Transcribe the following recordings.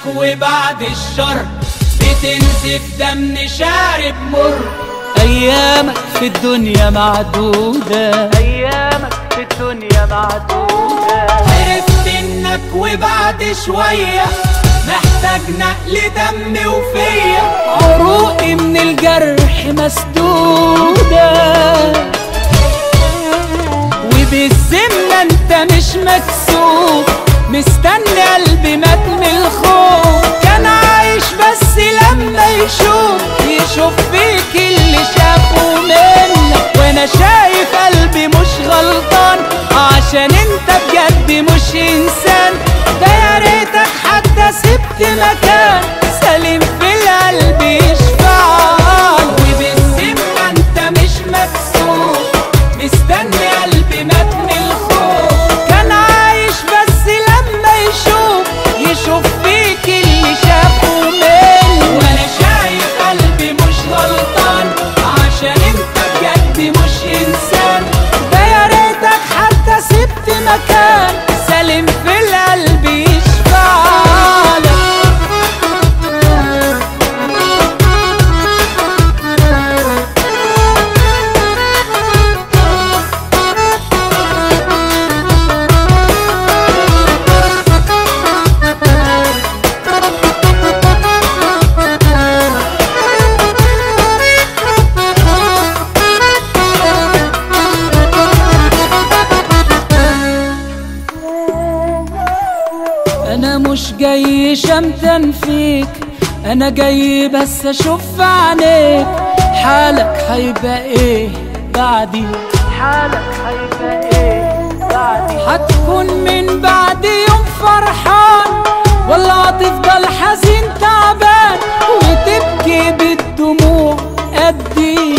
وبعد الشر بتنزف دم شارب مر أيامك في الدنيا معدودة أيامك في الدنيا معدودة عرفت انك وبعد شوية محتاج نقل دم وفيا عروقي من الجرح مسدودة وبالذمة انت مش مكسوف مستني قلبي مات من الخوف كان عايش بس لما يشوف يشوف فيك اللي شافه منك وانا شايف قلبي مش غلطان عشان انت بجد مش انسان ده يا ريتك حتى سبت مكان سليم في القلب يشفعك وبالذمة انت مش مكسوف مستني قلبي مات من الخوف كان عايش بس لما يشوف يشوف فيك اللي شافه منه وانا شايف قلبي مش غلطان عشان انت بجد مش انسان ده يا ريتك حتى سبت مكان سليم في القلب يشفعلك انا مش جاي شمتان فيك انا جاي بس اشوف في عينيك حالك هيبقى ايه بعدي حالك هيبقى ايه بعدي هتكون من بعد يوم فرحان ولا هتفضل حزين تعبان وتبكي بالدموع قدي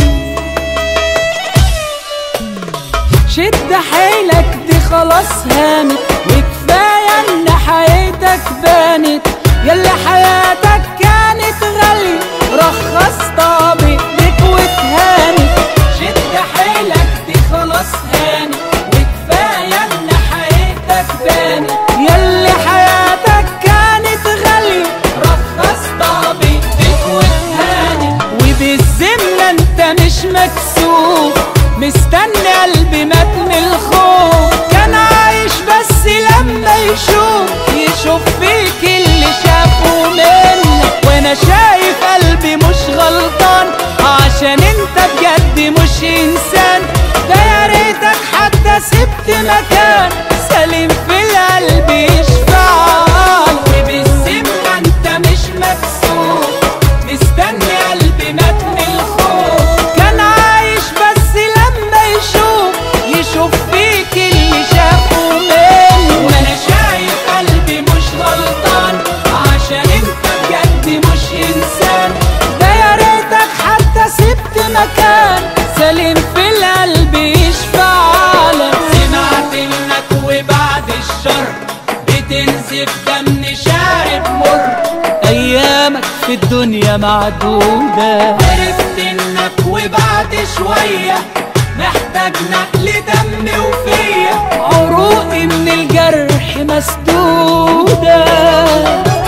شد حيلك دي خلاص هانت وكفاية ان حياتك بانت يلا حياتك كانت غالية رخصتها بإيديك واتهانت شد حيلك دي خلاص هانت وكفاية ان حياتك بانت يلا حياتك كانت غالية رخصتها بايديك واتهانت وبالذمة انت مش مكسوف مستني قلبي مات من الخوف كان عايش بس لما يشوف يشوف فيك اللي شافه منك وانا شايف قلبي مش غلطان عشان انت بجد مش انسان ده يا ريتك حتى سبت مكان سليم في القلب يشفعلك وبالذمة انت مش مكسوف مستني قلبي مات من الخوف كان عايش بس لما يشوف يشوف فيك اللي شافه منه وانا شايف قلبي مش غلطان عشان انت بجد مش انسان ده يا ريتك حتى سبت مكان سليم في القلب يشفعلك سمعت انك وبعد الشر بتنزف دم شارب مر ايامك في الدنيا معدودة عرفت انك وبعد شوية محتاج نقل دم وفيا عروقي من الجرح مسدودة